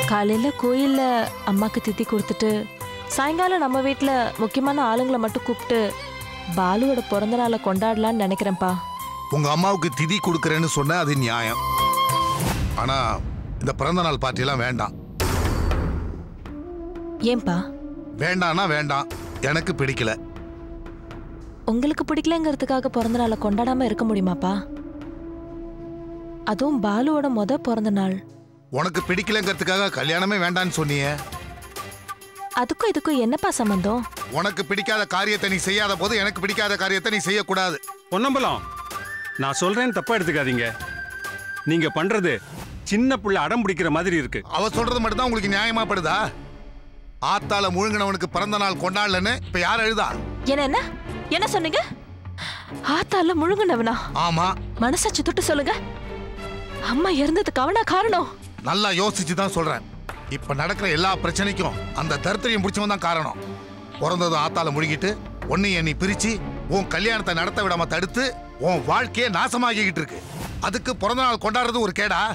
காலையில கோயில்ல அம்மாக்கு தித்தி கொடுத்துட்டு சாயங்காலம் நம்ம வீட்ல முக்கியமான ஆளுங்களை மட்டும் கூப்பிட்டு பாலுவோட பிறந்த நாளை கொண்டாடலாம்னு நினைக்கிறேன்ப்பா உங்க அம்மாவுக்கு திதி கொடுக்கறேன்னு சொன்ன அது நியாயம் ஆனா இந்த பிறந்த நாள் பார்ட்டிலாம் வேண்டாம் ஏன்பா வேண்டாம்னா வேண்டாம் எனக்கு பிடிக்கல உங்களுக்கு பிடிக்கலங்கிறதுக்காக பிறந்த நாளை கொண்டாடாம இருக்க முடியுமாப்பா அதுவும் பாலுவோட முத பிறந்த நாள் உனக்கு பிடிக்கலங்கிறதுக்காக கல்யாணமே வேண்டான்னு சொன்னியே அதுக்கும் இதுக்கும் என்னப்பா சம்பந்தம் உனக்கு பிடிக்காத காரியத்தை நீ செய்யாத போது எனக்கு பிடிக்காத காரியத்தை நீ செய்யக்கூடாது பொன்னம்பலம் நான் சொல்றேன்னு தப்பா எடுத்துக்காதீங்க நீங்க பண்றது சின்ன புள்ள அடம் பிடிக்கிற மாதிரி இருக்கு அவ சொல்றது மட்டும்தான் உங்களுக்கு நியாயமா படுதா ஆத்தால முழுங்கினவனுக்கு பிறந்த நாள் கொண்டாடலன்னு இப்ப யார் எழுதா என்ன என்ன என்ன சொன்னீங்க ஆத்தால முழுங்குனவனா ஆமா மனசாட்சி தொட்டு சொல்லுங்க அம்மா இறந்ததுக்கு அவனா காரணம் நல்லா யோசிச்சு தான் சொல்றேன் இப்ப நடக்கிற எல்லா பிரச்சனைக்கும் அந்த தரித்திரியம் பிடிச்சவன் தான் காரணம் பிறந்ததும் ஆத்தால முழுகிட்டு உன்னைய நீ பிரிச்சு உன் கல்யாணத்தை நடத்த விடாம தடுத்து உன் வாழ்க்கையே நாசமாகிக்கிட்டு இருக்கு அதுக்கு பிறந்த நாள் கொண்டாடுறது ஒரு கேடா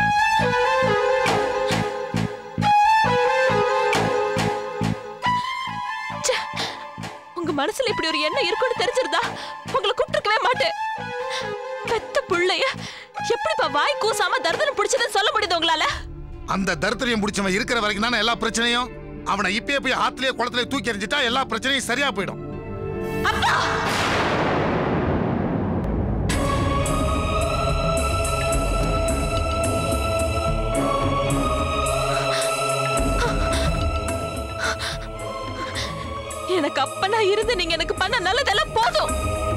ச்சே, உங்க மனசுல இப்படி ஒரு எண்ணம் இருக்குன்னு தெரிஞ்சிருந்தா உங்களை கூப்பிட்டுருக்கவே மாட்டேன் பெத்த புள்ளைய எப்படிப்பா வாய் கூசாம தர்தனம் பிடிச்சதுன்னு சொல்ல முடியுது உங்களால அந்த தரித்திரியம் பிடிச்சவன் இருக்கிற வரைக்கும் தானே எல்லா பிரச்சனையும் அவனை இப்பயே போய் ஆத்திலேயே குளத்திலே தூக்கி எறிஞ்சிட்டா எல்லா பிரச்சனையும் சரியா போயிடும் அப்பா எனக்கு அப்பனா இருந்து நீங்க எனக்கு பண்ண நல்லதெல்லாம் போதும்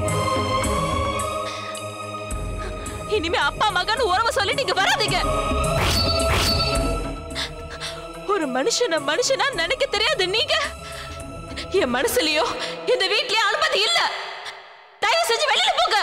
இனிமே அப்பா மகன் உறவு சொல்லி நீங்க வராதீங்க ஒரு மனுஷன மனுஷனா நினைக்க தெரியாது நீங்க என் மனசுலயோ இந்த வீட்லயே அனுமதி இல்ல தயவு செஞ்சு வெளியில போங்க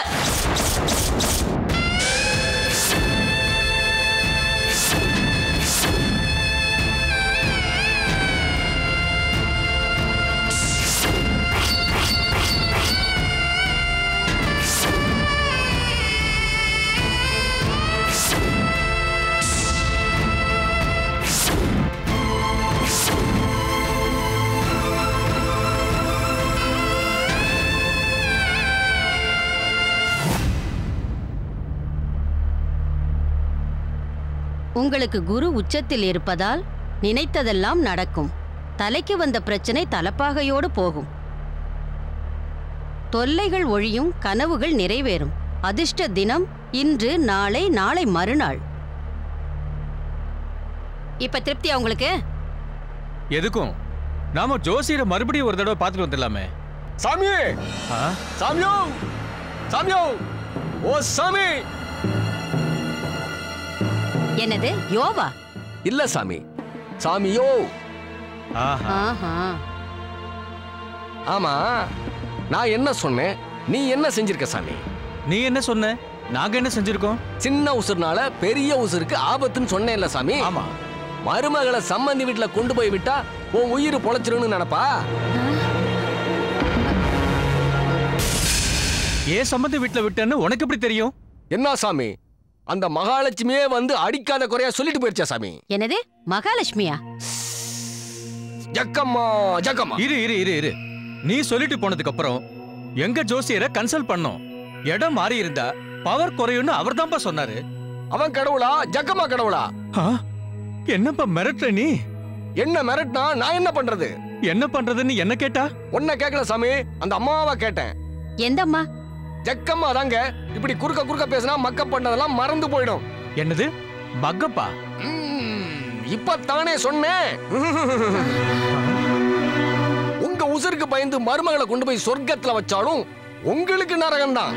உங்களுக்கு குரு உச்சத்தில் இருப்பதால் நினைத்ததெல்லாம் நடக்கும் தலைக்கு வந்த பிரச்சனை தலப்பாகையோடு போகும் தொல்லைகள் ஒழியும் கனவுகள் நிறைவேறும் அதிர்ஷ்ட தினம் இன்று நாளை நாளை மறுநாள் இப்ப திருப்தியா உங்களுக்கு எதுக்கும் நாம ஜோசியரை மறுபடியும் ஒரு தடவை பார்த்துட்டு வந்துடலாமே சாமி ஆ? சாமியோ சாமியோ ஓ சாமி என்னது யோவா இல்ல சாமி சாமியோ ஆஹா ஆஹா ஆமா நான் என்ன சொன்னேன் நீ என்ன செஞ்சிருக்க சாமி நீ என்ன சொன்ன நாங்க என்ன செஞ்சிருக்கோம் சின்ன உசுர்னால பெரிய உசுருக்கு ஆபத்துன்னு சொன்னேன்ல சாமி ஆமா மருமகளை சம்மந்தி வீட்டுல கொண்டு போய் விட்டா உன் உயிர் பொழைச்சிரும்னு நினைப்பா ஏன் சம்மந்தி வீட்டுல விட்டேன்னு உனக்கு எப்படி தெரியும் என்ன சாமி அந்த மகாலட்சுமியே வந்து அடிக்காத குறையா சொல்லிட்டு போயிருச்சா சாமி என்னது மகாலட்சுமியா ஜக்கம்மா ஜக்கம்மா இரு இரு இரு இரு நீ சொல்லிட்டு போனதுக்கு அப்புறம் எங்க ஜோசியரை கன்சல்ட் பண்ணோம் இடம் மாறி இருந்தா பவர் குறையும்னு அவர்தான்ப்பா சொன்னாரு அவன் கடவுளா ஜக்கம்மா கடவுளா ஆ? என்னப்பா மிரட்டுற நீ என்ன மிரட்டினா நான் என்ன பண்றது என்ன பண்றதுன்னு என்ன கேட்டா உன்னை கேட்கல சாமி அந்த அம்மாவை கேட்டேன் எந்த அம்மா ஜக்கம்மா தாங்க இப்படி குறுக்க குறுக்க பேசினா மக்கப் பண்ணதெல்லாம் மறந்து போயிடும் என்னது பக்கப்பா இப்ப தானே சொன்னேன் உங்க உசுருக்கு பயந்து மருமகளை கொண்டு போய் சொர்க்கத்துல வச்சாலும் உங்களுக்கு நரகம்தான்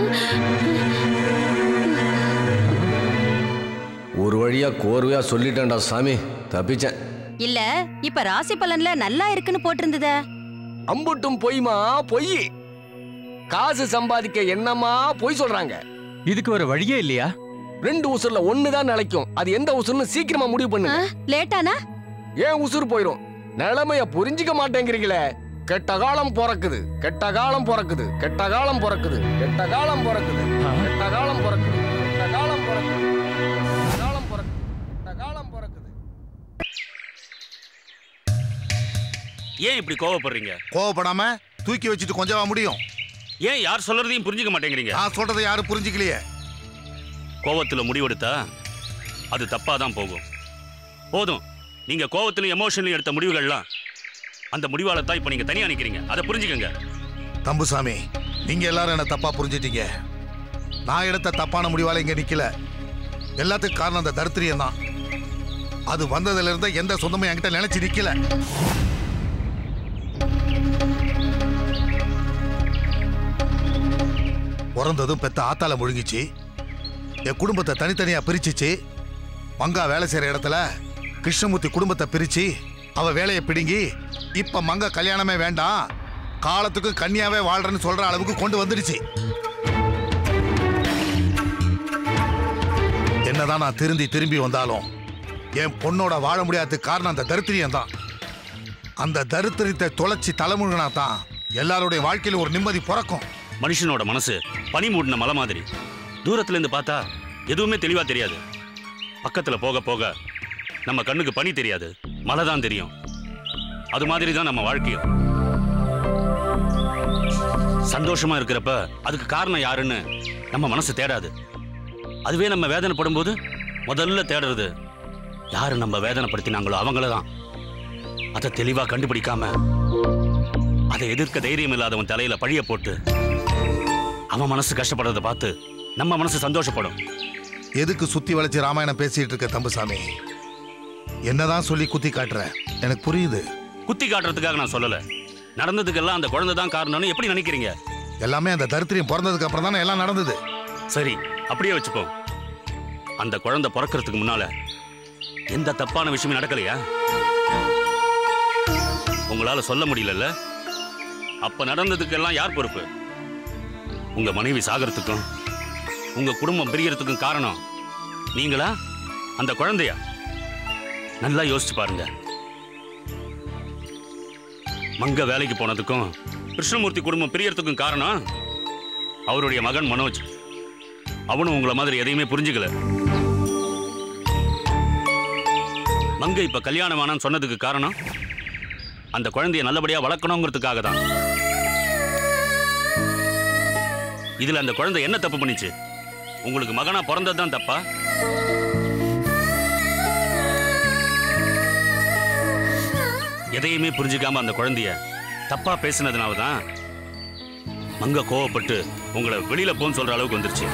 ஒரு வழியா கோர்வையா சொல்லிட்டேன்டா சாமி தப்பிச்சேன் இல்ல இப்ப ராசி பலன்ல நல்லா இருக்குன்னு போட்டிருந்ததே அம்புட்டும் பொய்மா பொய் காசு சம்பாதிக்க என்னமா பொய் சொல்றாங்க இதுக்கு ஒரு வழியே இல்லையா ரெண்டு உசுர்ல ஒண்ணுதான் நிலைக்கும் அது எந்த உசுர்னு சீக்கிரமா முடிவு பண்ணுங்க லேட்டானா ஏன் உசுர் போயிரும் நிலைமைய புரிஞ்சுக்க மாட்டேங்கிறீங்களே கெட்ட காலம் பிறக்குது கெட்ட காலம் பிறக்குது கெட்ட காலம் பிறக்குது கெட்ட காலம் பிறக்குது கெட்ட காலம் பிறக்குது கெட்ட காலம் பிறக்குது கெட்ட காலம் பிறக்குது கெட்ட காலம் பிறக்குது ஏன் இப்படி கோவப்படுறீங்க கோவப்படாம தூக்கி வச்சுட்டு கொஞ்சமா முடியும் ஏன் யார் சொல்றதையும் புரிஞ்சுக்க மாட்டேங்கிறீங்க நான் சொல்றதை யாரும் புரிஞ்சுக்கலையே கோவத்துல முடிவெடுத்தா அது தப்பா தான் போகும் போதும் நீங்க கோவத்திலும் எமோஷன்லையும் எடுத்த முடிவுகள்லாம் அந்த முடிவால தான் இப்போ நீங்க தனியா நிக்கிறீங்க அதை புரிஞ்சுக்கங்க தம்புசாமி நீங்க எல்லாரும் என்ன தப்பா புரிஞ்சிட்டீங்க நான் எடுத்த தப்பான முடிவால இங்க நிக்கல எல்லாத்துக்கும் காரணம் அந்த தரித்திரியம் தான் அது வந்ததுல இருந்த எந்த சொந்தமும் என்கிட்ட நினைச்சு நிக்கல பிறந்ததும் பெத்த ஆத்தால முழுங்கிச்சு என் குடும்பத்தை தனித்தனியா பிரிச்சுச்சு மங்கா வேலை செய்யற இடத்துல கிருஷ்ணமூர்த்தி குடும்பத்தை பிரிச்சு அவ வேலையை பிடுங்கி இப்ப மங்க கல்யாணமே வேண்டாம் காலத்துக்கு கன்னியாவே வாழ்றேன்னு சொல்ற அளவுக்கு கொண்டு வந்துடுச்சு என்னதான் நான் திருந்தி திரும்பி வந்தாலும் என் பொண்ணோட வாழ முடியாததுக்கு காரணம் அந்த தரித்திரியம் தான் அந்த தரித்திரியத்தை தொலைச்சி தலைமுழுகினா தான் எல்லாருடைய வாழ்க்கையில ஒரு நிம்மதி பிறக்கும் மனுஷனோட மனசு பனி மூடின மலை மாதிரி தூரத்துல இருந்து பார்த்தா எதுவுமே தெளிவா தெரியாது பக்கத்துல போக போக நம்ம கண்ணுக்கு பனி தெரியாது மலை தான் தெரியும் அது மாதிரி தான் நம்ம வாழ்க்கையும் சந்தோஷமா இருக்கிறப்ப அதுக்கு காரணம் யாருன்னு நம்ம மனசு தேடாது அதுவே நம்ம வேதனைப்படும் போது முதல்ல தேடுறது யாரு நம்ம வேதனைப்படுத்தினாங்களோ அவங்கள தான் அதை தெளிவா கண்டுபிடிக்காம அதை எதிர்க்க தைரியம் இல்லாதவன் தலையில பழிய போட்டு அவன் மனசு கஷ்டப்படுறத பார்த்து நம்ம மனசு சந்தோஷப்படும் எதுக்கு சுத்தி வளைச்சு ராமாயணம் பேசிட்டு இருக்க தம்புசாமி என்னதான் சொல்லி குத்தி காட்டுற எனக்கு புரியுது குத்தி காட்டுறதுக்காக நான் சொல்லல நடந்ததுக்கெல்லாம் அந்த குழந்தை தான் காரணம்னு எப்படி நினைக்கிறீங்க எல்லாமே அந்த தரித்திரியம் பிறந்ததுக்கு அப்புறம் தானே எல்லாம் நடந்தது சரி அப்படியே வச்சுப்போம் அந்த குழந்தை பிறக்கிறதுக்கு முன்னால எந்த தப்பான விஷயமும் நடக்கலையா உங்களால சொல்ல முடியலல்ல அப்ப நடந்ததுக்கெல்லாம் யார் பொறுப்பு உங்க மனைவி சாகறதுக்கும் உங்க குடும்பம் பிரியறதுக்கும் காரணம் நீங்களா அந்த குழந்தையா நல்லா யோசிச்சு பாருங்க மங்க வேலைக்கு போனதுக்கும் கிருஷ்ணமூர்த்தி குடும்பம் பிரியறதுக்கும் காரணம் அவருடைய மகன் மனோஜ் அவனும் உங்களை மாதிரி எதையுமே புரிஞ்சுக்கல மங்க இப்ப கல்யாணம் வேணாம்னு சொன்னதுக்கு காரணம் அந்த குழந்தைய நல்லபடியா வளர்க்கணுங்கிறதுக்காக தான் இதுல அந்த குழந்தை என்ன தப்பு பண்ணிச்சு உங்களுக்கு மகனா பிறந்தது தான் தப்பா எதையுமே புரிஞ்சுக்காம அந்த குழந்தைய தப்பா பேசினதுனால தான் மங்க கோவப்பட்டு உங்களை வெளியில போன்னு சொல்ற அளவுக்கு வந்துருச்சு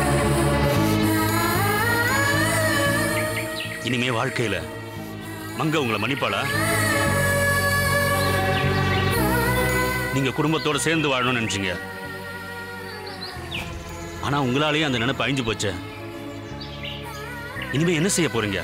இனிமே வாழ்க்கையில மங்க உங்களை மன்னிப்பாளா நீங்க குடும்பத்தோட சேர்ந்து வாழணும்னு நினைச்சீங்க ஆனா உங்களாலேயே அந்த நினைப்பு அழிஞ்சு போச்சே இனிமே என்ன செய்ய போறீங்க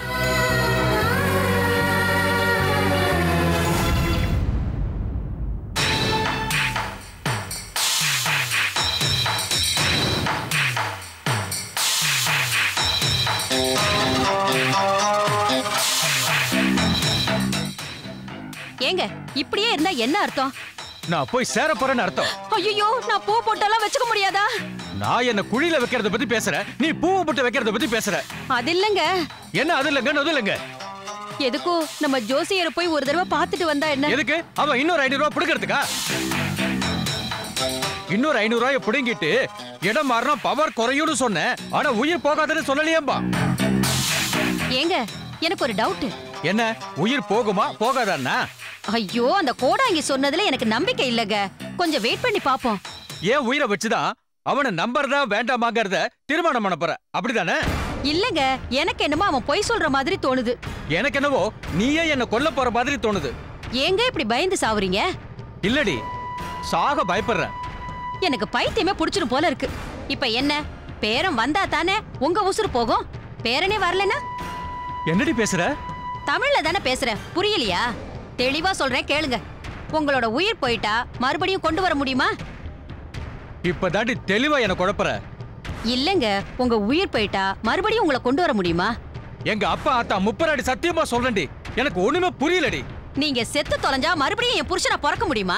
ஏங்க இப்படியே இருந்தா என்ன அர்த்தம் நான் போய் சேர போறேன்னு அர்த்தம் ஐயோ நான் பூ போட்டெல்லாம் வச்சுக்க முடியாதா நான் என்ன குழியில வைக்கிறத பத்தி பேசுறேன் நீ பூவை போட்டு வைக்கிறத பத்தி பேசுற அது இல்லங்க என்ன அது இல்லைங்க அது இல்லைங்க எதுக்கும் நம்ம ஜோசியரை போய் ஒரு தடவை பார்த்துட்டு வந்தா என்ன எதுக்கு அவன் இன்னொரு ஐநூறு ரூபாய் பிடுக்கிறதுக்கா இன்னொரு ஐநூறு ரூபாய் பிடுங்கிட்டு இடம் மாறினா பவர் குறையும்னு சொன்னேன் ஆனா உயிர் போகாதுன்னு சொல்லலையேம்பா ஏங்க எனக்கு ஒரு டவுட் என்ன உயிர் போகுமா போகாதான்னா ஐயோ அந்த கோடாங்கி சொன்னதுல எனக்கு நம்பிக்கை இல்லங்க கொஞ்சம் வெயிட் பண்ணி பாப்போம் ஏன் உயிரை வச்சுதான் அவனை நம்புறதா வேண்டாமாங்கிறத தீர்மானம் பண்ண போற அப்படிதானே இல்லங்க எனக்கு என்னமோ அவன் பொய் சொல்ற மாதிரி தோணுது எனக்கு என்னவோ நீயே என்ன கொல்ல போற மாதிரி தோணுது ஏங்க இப்படி பயந்து சாவுறீங்க இல்லடி சாக பயப்படுறேன் எனக்கு பைத்தியமே புடிச்சிடும் போல இருக்கு இப்ப என்ன பேரன் வந்தா தானே உங்க உசுறு போகும் பேரனே வரலனா என்னடி பேசுற தமிழ்ல தானே பேசுறேன் புரியலையா தெளிவா சொல்றேன் கேளுங்க உங்களோட உயிர் போயிட்டா மறுபடியும் கொண்டு வர முடியுமா இப்பதாண்டி தெளிவா என்ன குழப்பற இல்லங்க உங்க உயிர் போயிட்டா மறுபடியும் உங்களை கொண்டு வர முடியுமா எங்க அப்பா ஆத்தா முப்பராடி சத்தியமா சொல்றேன்டி எனக்கு ஒண்ணுமே புரியலடி நீங்க செத்து தொலைஞ்சா மறுபடியும் என் புருஷனை பிறக்க முடியுமா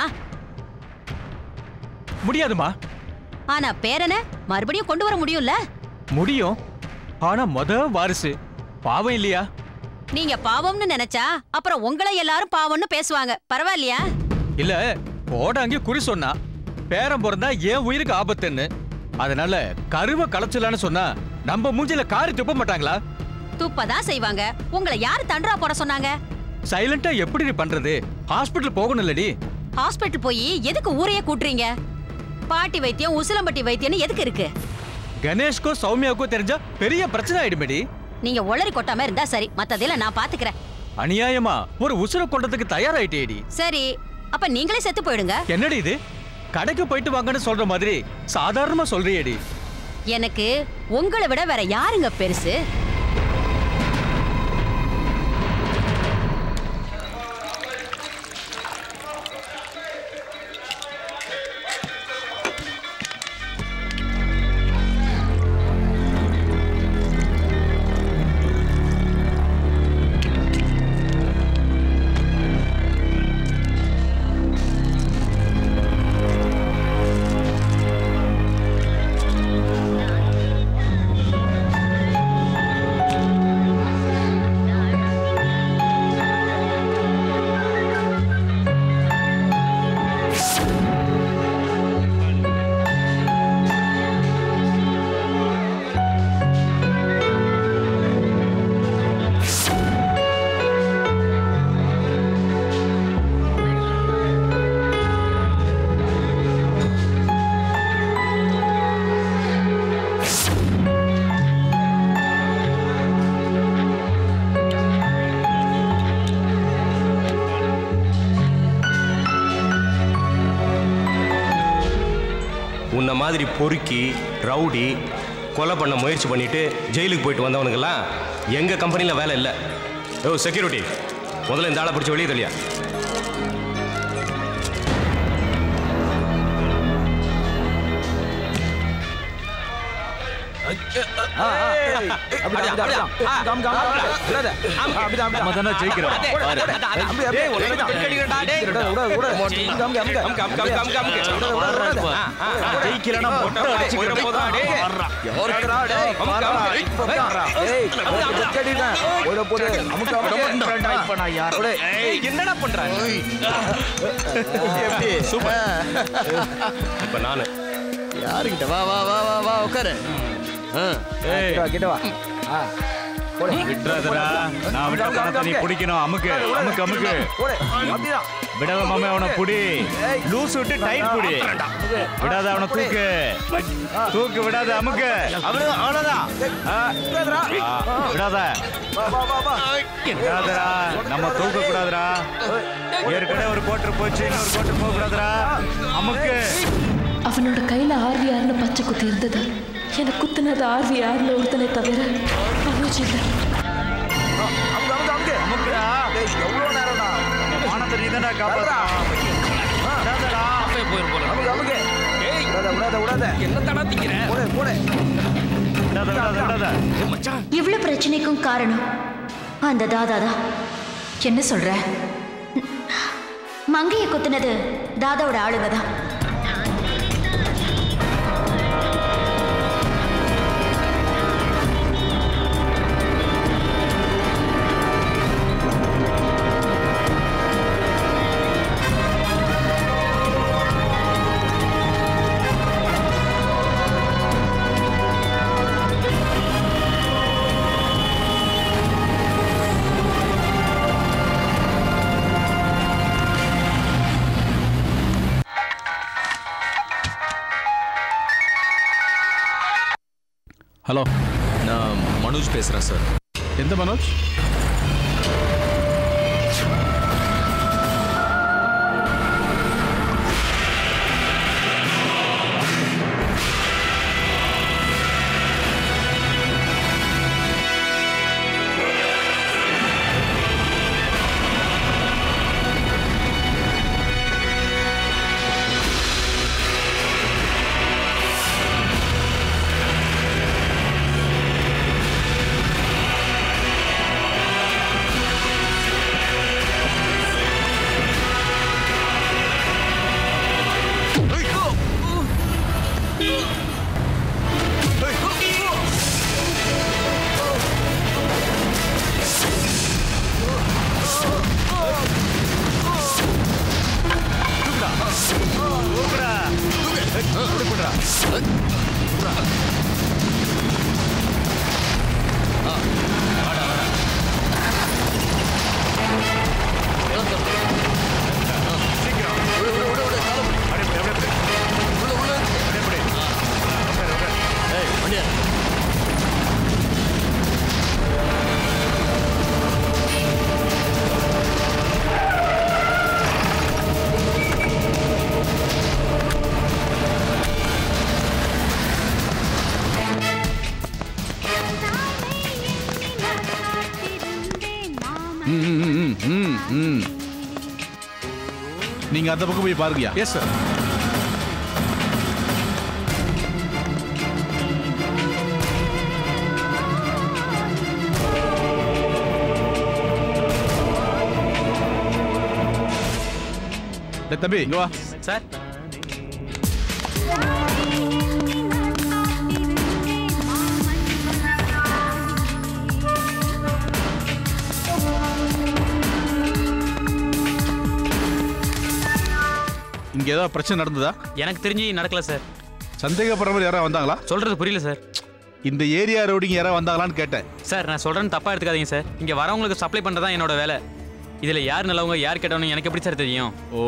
முடியாதுமா ஆனா பேரனை மறுபடியும் கொண்டு வர முடியும்ல முடியும் ஆனா மொத வாரிசு பாவம் இல்லையா நீங்க பாவம்னு நினைச்சா அப்புறம் உங்களை எல்லாரும் பாவம்னு பேசுவாங்க பரவாயில்லையா இல்ல கோடாங்கி குறி சொன்னா பேரம் பிறந்தா என் உயிருக்கு ஆபத்துன்னு அதனால கருவை களைச்சலான்னு சொன்னா நம்ம மூஞ்சில காரி துப்ப மாட்டாங்களா துப்பதான் செய்வாங்க உங்களை யாரு தண்டரா போட சொன்னாங்க சைலண்டா எப்படி நீ பண்றது ஹாஸ்பிட்டல் போகணும் இல்லடி ஹாஸ்பிட்டல் போய் எதுக்கு ஊரையே கூட்டுறீங்க பாட்டி வைத்தியம் உசிலம்பட்டி வைத்தியம்னு எதுக்கு இருக்கு கணேஷ்க்கோ சௌமியாவுக்கோ தெரிஞ்சா பெரிய பிரச்சனை ஆயிடுமேடி நீங்க ஒளறி கொட்டாம இருந்தா சரி மத்ததெல்லாம் நான் பாத்துக்கிறேன் அநியாயமா ஒரு உசுர கொண்டதுக்கு தயாராயிட்டேடி சரி அப்ப நீங்களே செத்து போயிடுங்க என்னடி இது கடைக்கு போயிட்டு வாங்கன்னு சொல்ற மாதிரி சாதாரணமா சொல்றியேடி எனக்கு உங்களை விட வேற யாருங்க பெருசு உன்னை மாதிரி பொறுக்கி ரவுடி கொலை பண்ண முயற்சி பண்ணிட்டு ஜெயிலுக்கு போயிட்டு வந்தவனுங்கெல்லாம் எங்கள் கம்பெனியில் வேலை இல்லை ஓ செக்யூரிட்டி முதல்ல இந்த ஆளை பிடிச்சி வெளியே தெரியா என்னடா பண்றாங்க இப்போ நான் யாருக்கிட்ட வா வா வா வா வா உட்காரு கிட்ட வா ஆ விட்டுறாதடா நான் விட்ட பணத்தை நீ பிடிக்கணும் அமுக்கு அமுக்கு அமுக்கு விடாத மாமே அவனை புடி லூஸ் விட்டு டைட் புடி விடாத அவனை தூக்கு தூக்கு விடாத அமுக்கு அவ்வளவுதான் ஆ. ஆ, விடாத விடாதடா நம்ம தூக்க கூடாதுடா ஏற்கனவே ஒரு கோட்டர் போச்சு இன்னொரு கோட்டர் போக கூடாதுடா அமுக்கு அவனோட கையில ஆர்விஆர்னு பச்சை குத்தி இருந்தது எனக்கு குத்துனது ஆர்விஆர்னு ஒருத்தனை தவிர மனோஜ் இல்லை அமுக்குடா எவ்வளோ நேரம்டா நம்ம மானத்தை நீ தானே காப்பாற்றணும் விடாதடா அமுக்கு விடாத விடாத விடாத என்ன தடா திக்கிற போடு போடு விடாத விடாத விடாத இவ்வளவு பிரச்சனைக்கும் காரணம் அந்த தாதா தான் என்ன சொல்ற மங்கையை குத்துனது தாதாவோட ஆளுங்க தான் ஹலோ நான் மனோஜ் பேசுறேன் சார் எந்த மனோஜ் ஆ ம், ம், ம், ம், ம். நீங்க அந்த பக்கம் போய் பாருங்கயா எஸ் சார் டேய் தம்பி இங்க வா சார் இங்க ஏதாவது பிரச்சனை நடந்ததா எனக்கு தெரிஞ்சு நடக்கல சார் சந்தேகப்படுற மாதிரி யாராவது வந்தாங்களா சொல்றது புரியல சார் இந்த ஏரியா ரவுடிங்க யாராவது வந்தாங்களான்னு கேட்டேன் சார் நான் சொல்றேன்னு தப்பா எடுத்துக்காதீங்க சார் இங்க வரவங்களுக்கு சப்ளை பண்றது தான் என்னோட வேலை இதுல யார் நல்லவங்க யார் கெட்டவங்க எனக்கு எப்படி சார் தெரியும் ஓ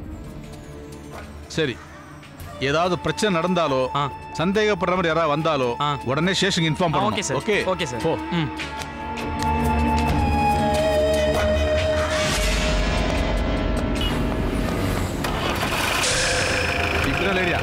சரி ஏதாவது பிரச்சனை நடந்தாலோ சந்தேகப்படுற மாதிரி யாராவது வந்தாலோ உடனே ஸ்டேஷனுக்கு இன்ஃபார்ம் ஓகே பண்ணணும் சார் ஓகே ஓகே சார் போ ம் இப்படிதான் லேடியா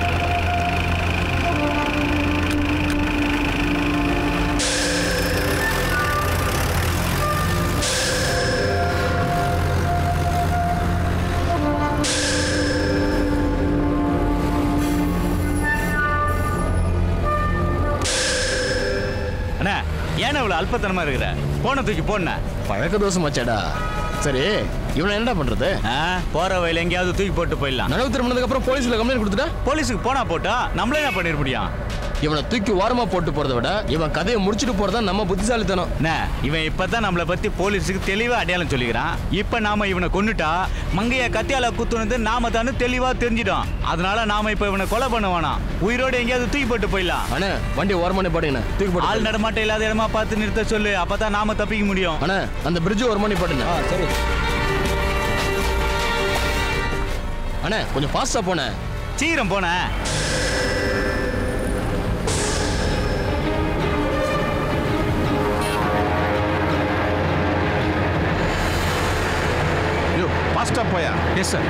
அண்ணா ஏன் இவ்வளவு அல்பத்தனமா இருக்கிற போன தூக்கி போன பழக்க தோசமாச்சாடா சரி இவனை என்னடா பண்றது போற வயல எங்கேயாவது தூக்கி போட்டு போயிடலாம் நனவு திரும்பினதுக்கு அப்புறம் போலீஸ்ல கம்ப்ளைண்ட் கொடுத்துட்டா போலீஸுக்கு போனா போட்டா நம்மளே என்ன பண்ணிட முடியும் இவனை தூக்கி ஓரமா போட்டு போறதை விட இவன் கதையை முடிச்சிட்டு போறதா நம்ம புத்திசாலித்தனம் அண்ணா, இவன் இப்பதான் நம்மளை பத்தி போலீஸுக்கு தெளிவா அடையாளம் சொல்லிக்கிறான் இப்ப நாம இவனை கொன்னுட்டா மங்கைய கத்தியால குத்துனது நாம தானே தெளிவா தெரிஞ்சிடும் அதனால நாம இப்ப இவனை கொலை பண்ண வேணாம் உயிரோட எங்கேயாவது தூக்கி போட்டு போயிடலாம் அண்ணே வண்டி ஓரமானே போடுங்க தூக்கி போட்டு ஆள் நடமாட்டம் இல்லாத இடமா பார்த்து நிறுத்த சொல்லு அப்பதான் நாம தப்பிக்க முடியும் அண்ணே அந்த பிரிட்ஜ் ஓரமானே போடுங்க சரி அண்ணே கொஞ்சம் ஃபாஸ்டா போனேன் சீக்கிரம் போன ஐயோ ஃபாஸ்டா போயா எஸ் சார்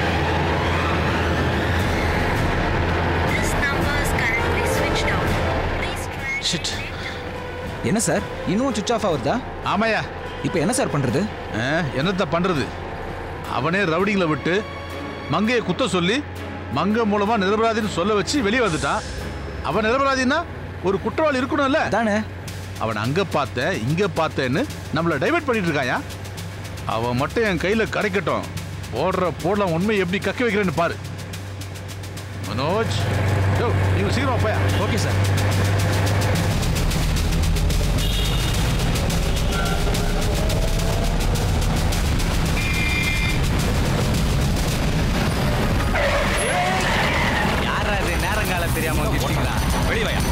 ஷிட் என்ன சார் இன்னும் சுவிச் ஆஃப் ஆகுதா ஆமாயா இப்போ என்ன சார் பண்றது என்னத்த பண்றது அவனே ரவுடிங்களை விட்டு மங்கையை குத்த சொல்லி மங்க மூலமா நிரபராதின்னு சொல்ல வச்சு வெளியே வந்துட்டான் அவன் நிரபராதின்னா ஒரு குற்றவாளி இருக்கணும்ல தானே அவன் அங்க பார்த்த இங்க பார்த்தேன்னு நம்மள டைவர்ட் பண்ணிட்டு இருக்காயா அவன் மட்டும் என் கையில கிடைக்கட்டும் போடுற போடலாம் உண்மை எப்படி கக்க வைக்கிறேன்னு பாரு மனோஜ் யோ நீங்க சீக்கிரமா போயா ஓகே சார் யாரா இது நேரங்காலம் தெரியாம வச்சிருக்கீங்களா வெளிய வாயா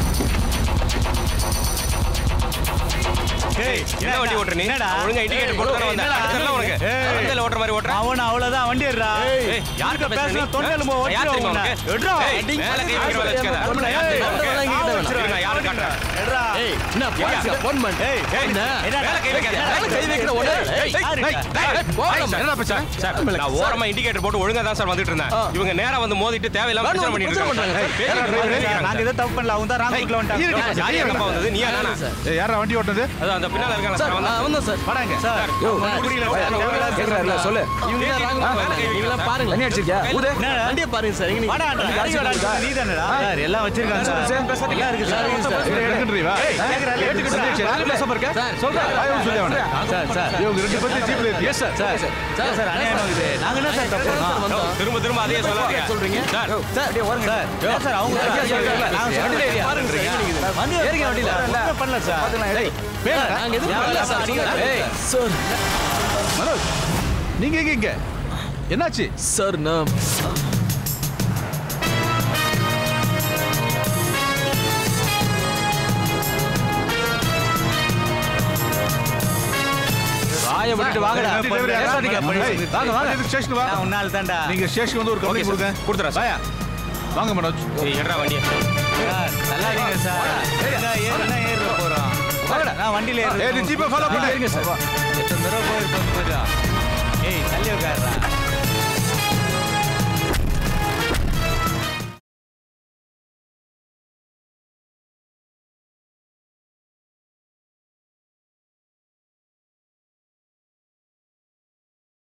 ஏய், என்ன வண்டி ஓட்டுற நீ என்னடா? ஒழுங்கா இண்டிகேட்டர் போட்டு தானே வந்த என்னடா? அடுத்தெல்லாம் உனக்கு ஏய். சந்தையில ஓட்டுற மாதிரி ஓட்டுற அவன அவ்வளவுதான் வண்டி எடுறா ஏய், யார்கிட்ட பேசுற நீ? தொண்டலுமோ யார் தெரியுமா உனக்கு? ஏய், மேல கை வைக்கிற வேலை வச்சுக்காத. யார் தெரியுமா உனக்கு? இரு, நான் யாரை காட்டுறேன். ஏய் என்ன போலீஸ்ல போன் பண்ணு ஏய், ஏய், என்ன? மேல கை வைக்காத. மேல கை வைக்கிற உடனே ஏய், ஏய், ஏய், ஏய், ஏய், போலாம். என்னடா பிரச்சனை? சார், நான் ஓரமா இண்டிகேட்டர் போட்டு ஒழுங்கா தான் சார் வந்துட்டு இருந்தேன் இவங்க நேரா வந்து மோதிட்டு தேவையில்லாம வேணும், பிரச்சனை பண்ணிட்டு பிரச்சனை இருக்காங்க பண்றாங்க. சார். ஏய், பேசிட்டு ஏய், இருக்காங்க. நாங்க எதுவும் தப்பு பண்ணல அவங்க தான் ராங் ரூட்ல வந்துட்டாங்க யார் யார் எங்கப்பா வந்தது நீயா நானா ஏய், யாரா வண்டி ஓட்டுனது அதான் அந்த பின்னால இருக்காங்க சார் சார் வந்தா நான் வந்தேன் சார் வாடாங்க சார் யோ, அவனுக்கு புரியல சார். தேவையில்லாத கேக்குறாருல சொல்லு இவங்க தான் ராங் மேல கை வைக்கிறேன். நீங்க பாருங்க தண்ணி அடிச்சிருக்கியா ஊது என்னடா? வண்டியை பாருங்க சார் எங்க வாடாடா, இறங்கி வாடா, நீதானடா? சார், எல்லாம் வச்சிருக்காங்க சார். எல்லாம் இருக்கு சார். ஏய், எடுக்கன்றி, வா கேக்குறாரு, எடுத்துக்கிட்டு சரி, சார். சொல்றா வாயும் சொல்லி அவனை சார், சார். இவங்க ரெண்டு பேரும் ஜீப்ல ஏத்தி Yes, sir. Sir, sir, sir, அநியாயமா இருக்குது. நாங்க என்ன சார் தப்பு பண்ணோம்? திரும்ப திரும்ப அதே சொல்லாதீங்க சொல்றீங்க சார் சார், ஏன் சார், அவங்க தான் சார், நாங்க சொல்றோம். வண்டி ஏறுங்க வண்டியில. ஒண்ணும் பண்ணல சார். டேய், சார், நாங்க எதுவும் பண்ணல சார் நீங்க ஏய் சார் மனோஜ் நீங்க எங்க இங்க என்னாச்சு சார் நான் வாயை விட்டுட்டு வாங்கடா வண்டி driver யாரா? பேசாதீங்க. ஏய், வாங்க வாங்க இதுக்கு ஸ்டேஷன் வா நான் உன்னால தான்டா. நீங்க ஸ்டேஷன் வந்து ஒரு கம்ப்ளைண்ட் கொடுங்க கொடுத்துறேன் வாயா வாங்க மனோஜ் ஏய், எடுறா வண்டியை சார், நல்லா இருங்க சார். ஏறுனா ஏறுனா ஏற போறோம். நான் வண்டியில ஏய், நீ ஏறுறேன். ஜீப்பை ஃபாலோ பண்ணு எத்தனை தடவை போயிருக்கோம் பாரு. ஏய் தள்ளி உட்காருடா